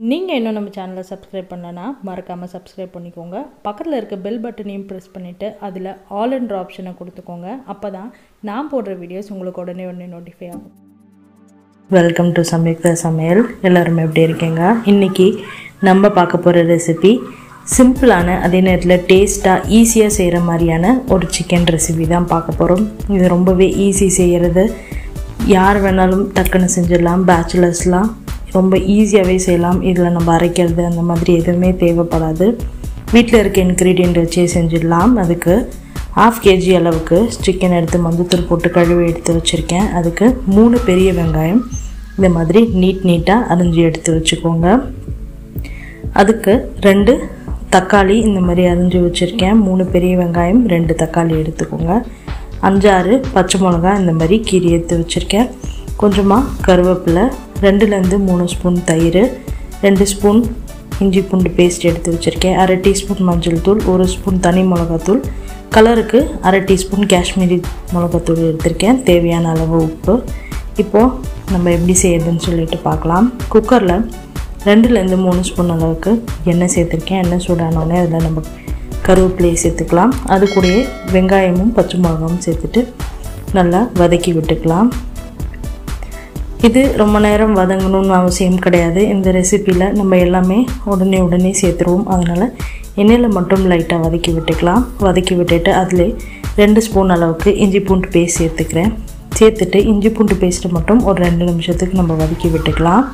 நீங்கள் இன்னும் நம்ம சேனலை சப்ஸ்கிரைப் பண்ணலன்னா மறக்காமல் சப்ஸ்கிரைப் பண்ணிக்கோங்க பக்கத்தில் இருக்க பெல் பட்டனையும் ப்ரெஸ் பண்ணிவிட்டு அதில் ஆல் என்ற ஆப்ஷனை கொடுத்துக்கோங்க அப்போ தான் நான் போடுற வீடியோஸ் உங்களுக்கு உடனே உடனே நோட்டிஃபை ஆகும் வெல்கம் டு சம்யுக்தா சமையல் எல்லோரும் எப்படி இருக்கீங்க இன்றைக்கி நம்ம பார்க்க போகிற ரெசிபி சிம்பிளான அதே நேரத்தில் டேஸ்ட்டாக ஈஸியாக செய்கிற மாதிரியான ஒரு சிக்கன் ரெசிபி தான் பார்க்க போகிறோம் இது ரொம்பவே ஈஸி செய்கிறது யார் வேணாலும் டக்குன்னு செஞ்சிடலாம் பேச்சுலர்ஸ்லாம் ரொம்ப ஈஸியாகவே செய்யலாம் இதில் நம்ம அரைக்கிறது அந்த மாதிரி எதுவுமே தேவைப்படாது வீட்டில் இருக்க இன்க்ரீடியண்ட் வச்சே செஞ்சிடலாம் அதுக்கு ஆஃப் கேஜி அளவுக்கு சிக்கன் எடுத்து மஞ்சத்தூள் போட்டு கழுவி எடுத்து வச்சுருக்கேன் அதுக்கு மூணு பெரிய வெங்காயம் இந்த மாதிரி நீட் நீட்டாக அரிஞ்சு எடுத்து வச்சுக்கோங்க அதுக்கு ரெண்டு தக்காளி இந்த மாதிரி அரிஞ்சு வச்சுருக்கேன் மூணு பெரிய வெங்காயம் ரெண்டு தக்காளி எடுத்துக்கோங்க அஞ்சாறு பச்சை மிளகா இந்த மாதிரி கீரி எடுத்து வச்சுருக்கேன் கொஞ்சமாக கருவேப்பிலை ரெண்டுலேருந்து மூணு ஸ்பூன் தயிர் ரெண்டு ஸ்பூன் இஞ்சி பூண்டு பேஸ்ட் எடுத்து வச்சுருக்கேன் அரை டீஸ்பூன் மஞ்சள் தூள் ஒரு ஸ்பூன் தனி மிளகாத்தூள் கலருக்கு அரை டீஸ்பூன் காஷ்மீரி மிளகாத்தூள் எடுத்திருக்கேன் தேவையான அளவு உப்பு இப்போது நம்ம எப்படி செய்யறதுன்னு சொல்லிட்டு பார்க்கலாம் குக்கரில் ரெண்டுலேருந்து மூணு ஸ்பூன் அளவுக்கு எண்ணெய் சேர்த்துருக்கேன் எண்ணெய் சூடானோடனே அதில் நம்ம கருவேப்பிலையை சேர்த்துக்கலாம் அது கூடயே வெங்காயமும் பச்சை மிளகாவும் சேர்த்துட்டு நல்லா வதக்கி விட்டுக்கலாம் இது ரொம்ப நேரம் வதங்கணும்னு அவசியம் கிடையாது இந்த ரெசிப்பியில் நம்ம எல்லாமே உடனே உடனே சேர்த்துருவோம் அதனால் எண்ணெயில் மட்டும் லைட்டாக வதக்கி விட்டுக்கலாம் வதக்கி விட்டுட்டு அதில் ரெண்டு ஸ்பூன் அளவுக்கு இஞ்சி பூண்டு பேஸ்ட் சேர்த்துக்கிறேன் சேர்த்துட்டு இஞ்சி பூண்டு பேஸ்ட்டை மட்டும் ஒரு ரெண்டு நிமிஷத்துக்கு நம்ம வதக்கி விட்டுக்கலாம்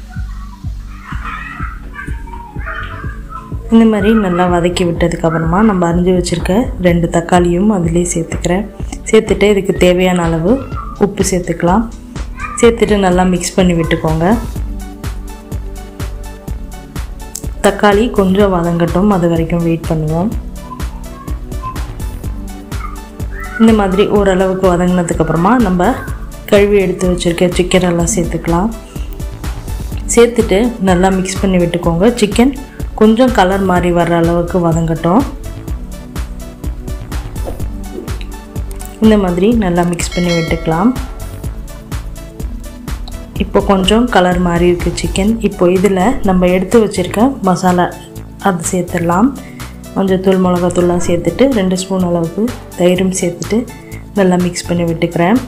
இந்த மாதிரி நல்லா வதக்கி விட்டதுக்கப்புறமா நம்ம அரிஞ்சு வச்சுருக்க ரெண்டு தக்காளியும் அதிலே சேர்த்துக்கிறேன் சேர்த்துட்டு இதுக்கு தேவையான அளவு உப்பு சேர்த்துக்கலாம் சேர்த்துட்டு நல்லா மிக்ஸ் பண்ணி விட்டுக்கோங்க தக்காளி கொஞ்சம் வதங்கட்டும் அது வரைக்கும் வெயிட் பண்ணுவோம் இந்த மாதிரி ஓரளவுக்கு வதங்கினதுக்கப்புறமா நம்ம கழுவி எடுத்து வச்சுருக்க சிக்கன் எல்லாம் சேர்த்துக்கலாம் சேர்த்துட்டு நல்லா மிக்ஸ் பண்ணி விட்டுக்கோங்க சிக்கன் கொஞ்சம் கலர் மாதிரி வர்ற அளவுக்கு வதங்கட்டும் இந்த மாதிரி நல்லா மிக்ஸ் பண்ணி விட்டுக்கலாம் இப்போ கொஞ்சம் கலர் மாதிரி இருக்குது சிக்கன் இப்போ இதில் நம்ம எடுத்து வச்சுருக்க மசாலா அது சேர்த்துடலாம் மஞ்சத்தூள் மிளகாத்தூள்லாம் சேர்த்துட்டு ரெண்டு ஸ்பூன் அளவுக்கு தயிரும் சேர்த்துட்டு நல்லா மிக்ஸ் பண்ணி விட்டுக்கிறேன்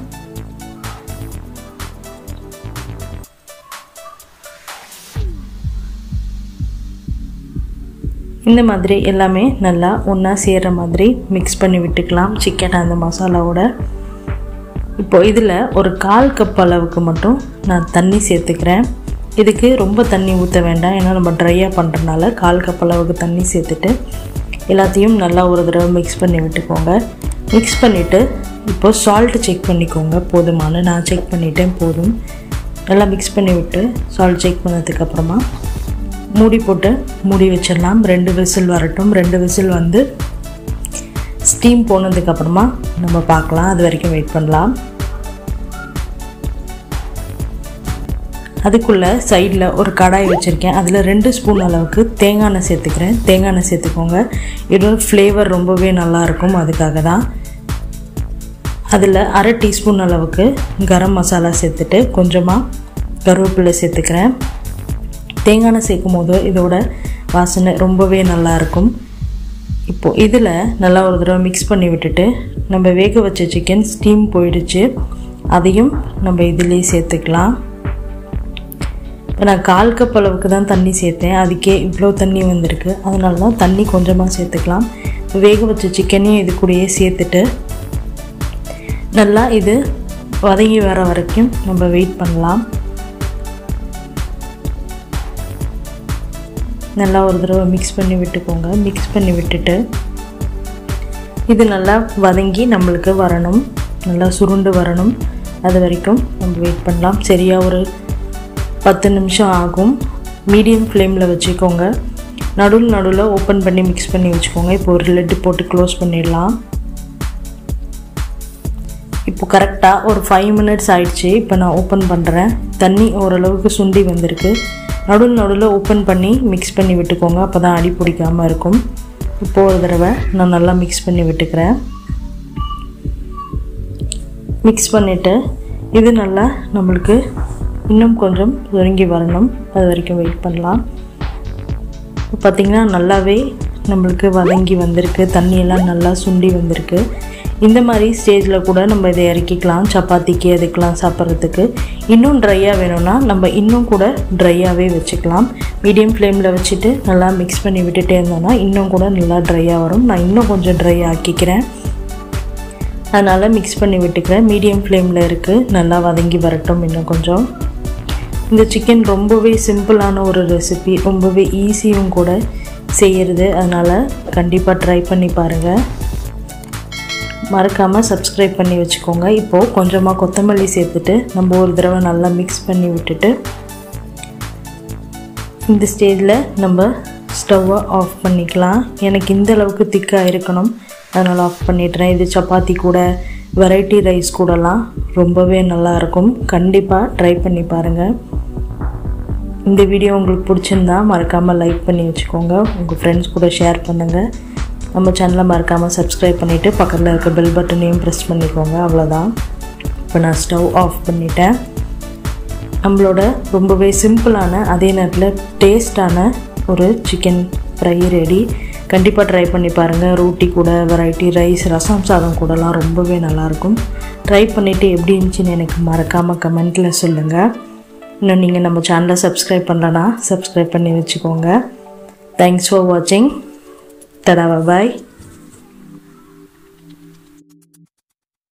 இந்த மாதிரி எல்லாமே நல்லா ஒன்றா சேர்கிற மாதிரி மிக்ஸ் பண்ணி விட்டுக்கலாம் சிக்கன் அந்த மசாலாவோட இப்போ இதில் ஒரு கால் கப் அளவுக்கு மட்டும் நான் தண்ணி சேர்த்துக்கிறேன் இதுக்கு ரொம்ப தண்ணி ஊற்ற வேண்டாம் ஏன்னா நம்ம ட்ரையாக பண்ணுறனால கால் கப் அளவுக்கு தண்ணி சேர்த்துட்டு எல்லாத்தையும் நல்லா ஒரு தடவை மிக்ஸ் பண்ணி விட்டுக்கோங்க மிக்ஸ் பண்ணிவிட்டு இப்போ சால்ட்டு செக் பண்ணிக்கோங்க போதுமான நான் செக் பண்ணிட்டேன் போதும் நல்லா மிக்ஸ் பண்ணி விட்டு சால்ட் செக் பண்ணதுக்கப்புறமா மூடி போட்டு மூடி வச்சிடலாம் ரெண்டு விசில் வரட்டும் ரெண்டு விசில் வந்து ஸ்டீம் போனதுக்கப்புறமா நம்ம பார்க்கலாம் அது வரைக்கும் வெயிட் பண்ணலாம் அதுக்குள்ளே சைடில் ஒரு கடாய் வச்சுருக்கேன் அதில் ரெண்டு ஸ்பூன் அளவுக்கு தேங்காய் எண்ணெய் சேர்த்துக்கிறேன் தேங்காய் எண்ணெய் சேர்த்துக்கோங்க இதோட ஃப்ளேவர் ரொம்பவே நல்லாயிருக்கும் அதுக்காக தான் அதில் அரை டீஸ்பூன் அளவுக்கு கரம் மசாலா சேர்த்துட்டு கொஞ்சமாக கருவேப்பிலை சேர்த்துக்கிறேன் தேங்காய் எண்ணெய் சேர்க்கும் போது இதோட வாசனை ரொம்பவே நல்லாயிருக்கும் இப்போது இதில் நல்லா ஒரு தடவை மிக்ஸ் பண்ணி விட்டுட்டு நம்ம வேக வச்ச சிக்கன் ஸ்டீம் போயிடுச்சு அதையும் நம்ம இதிலே சேர்த்துக்கலாம் இப்போ நான் கால் கப் அளவுக்கு தான் தண்ணி சேர்த்தேன் அதுக்கே இவ்வளோ தண்ணி வந்திருக்கு அதனால தான் தண்ணி கொஞ்சமாக சேர்த்துக்கலாம் வேக வச்ச சிக்கனையும் இது கூடயே சேர்த்துட்டு நல்லா இது வதங்கி வர வரைக்கும் நம்ம வெயிட் பண்ணலாம் நல்லா ஒரு தடவை மிக்ஸ் பண்ணி விட்டுக்கோங்க மிக்ஸ் பண்ணி விட்டுட்டு இது நல்லா வதங்கி நம்மளுக்கு வரணும் நல்லா சுருண்டு வரணும் அது வரைக்கும் நம்ம வெயிட் பண்ணலாம் சரியாக ஒரு பத்து நிமிஷம் ஆகும் மீடியம் ஃப்ளேமில் வச்சுக்கோங்க நடுவில் நடுவில் ஓப்பன் பண்ணி மிக்ஸ் பண்ணி வச்சுக்கோங்க இப்போ ஒரு லெட்டு போட்டு க்ளோஸ் பண்ணிடலாம் இப்போ கரெக்டாக ஒரு ஃபைவ் மினிட்ஸ் ஆயிடுச்சு இப்போ நான் ஓப்பன் பண்ணுறேன் தண்ணி ஓரளவுக்கு சுண்டி வந்திருக்கு நடுவில் நடுவில் ஓப்பன் பண்ணி மிக்ஸ் பண்ணி விட்டுக்கோங்க அப்போ தான் அடி பிடிக்காமல் இருக்கும் இப்போ ஒரு தடவை நான் நல்லா மிக்ஸ் பண்ணி விட்டுக்கிறேன் மிக்ஸ் பண்ணிவிட்டு இது நல்லா நம்மளுக்கு இன்னும் கொஞ்சம் சுருங்கி வரணும் அது வரைக்கும் வெயிட் பண்ணலாம் இப்போ பார்த்திங்கன்னா நல்லாவே நம்மளுக்கு வதங்கி வந்திருக்கு தண்ணியெல்லாம் நல்லா சுண்டி வந்திருக்கு இந்த மாதிரி ஸ்டேஜில் கூட நம்ம இதை இறக்கிக்கலாம் சப்பாத்திக்கு அதுக்கெலாம் சாப்பிட்றதுக்கு இன்னும் ட்ரையாக வேணும்னா நம்ம இன்னும் கூட ட்ரையாகவே வச்சுக்கலாம் மீடியம் ஃப்ளேமில் வச்சுட்டு நல்லா மிக்ஸ் பண்ணி விட்டுட்டே இருந்தோம்னா இன்னும் கூட நல்லா ட்ரையாக வரும் நான் இன்னும் கொஞ்சம் ட்ரை ஆக்கிக்கிறேன் அதனால் மிக்ஸ் பண்ணி விட்டுக்கிறேன் மீடியம் ஃப்ளேமில் இருக்குது நல்லா வதங்கி வரட்டும் இன்னும் கொஞ்சம் இந்த சிக்கன் ரொம்பவே சிம்பிளான ஒரு ரெசிபி ரொம்பவே ஈஸியும் கூட செய்கிறது அதனால் கண்டிப்பாக ட்ரை பண்ணி பாருங்கள் மறக்காமல் சப்ஸ்கிரைப் பண்ணி வச்சுக்கோங்க இப்போது கொஞ்சமாக கொத்தமல்லி சேர்த்துட்டு நம்ம ஒரு தடவை நல்லா மிக்ஸ் பண்ணி விட்டுட்டு இந்த ஸ்டேஜில் நம்ம ஸ்டவ்வை ஆஃப் பண்ணிக்கலாம் எனக்கு இந்த அளவுக்கு திக்காக இருக்கணும் அதனால் ஆஃப் பண்ணிடுறேன் இது சப்பாத்தி கூட வெரைட்டி ரைஸ் கூடலாம் ரொம்பவே நல்லாயிருக்கும் கண்டிப்பாக ட்ரை பண்ணி பாருங்கள் இந்த வீடியோ உங்களுக்கு பிடிச்சிருந்தா மறக்காமல் லைக் பண்ணி வச்சுக்கோங்க உங்கள் ஃப்ரெண்ட்ஸ் கூட ஷேர் பண்ணுங்கள் நம்ம சேனலை மறக்காமல் சப்ஸ்கிரைப் பண்ணிவிட்டு பக்கத்தில் இருக்க பெல் பட்டனையும் ப்ரெஸ் பண்ணிக்கோங்க அவ்வளோதான் இப்போ நான் ஸ்டவ் ஆஃப் பண்ணிட்டேன் நம்மளோட ரொம்பவே சிம்பிளான அதே நேரத்தில் டேஸ்டான ஒரு சிக்கன் ஃப்ரை ரெடி கண்டிப்பாக ட்ரை பண்ணி பாருங்கள் ரோட்டி கூட வெரைட்டி ரைஸ் ரசம் சாதம் கூடலாம் ரொம்பவே நல்லாயிருக்கும் ட்ரை பண்ணிவிட்டு எப்படி இருந்துச்சுன்னு எனக்கு மறக்காமல் கமெண்ட்டில் சொல்லுங்கள் இன்னும் நீங்கள் நம்ம சேனலை சப்ஸ்கிரைப் பண்ணலன்னா சப்ஸ்கிரைப் பண்ணி வச்சுக்கோங்க தேங்க்ஸ் ஃபார் வாட்சிங் தடா பாய்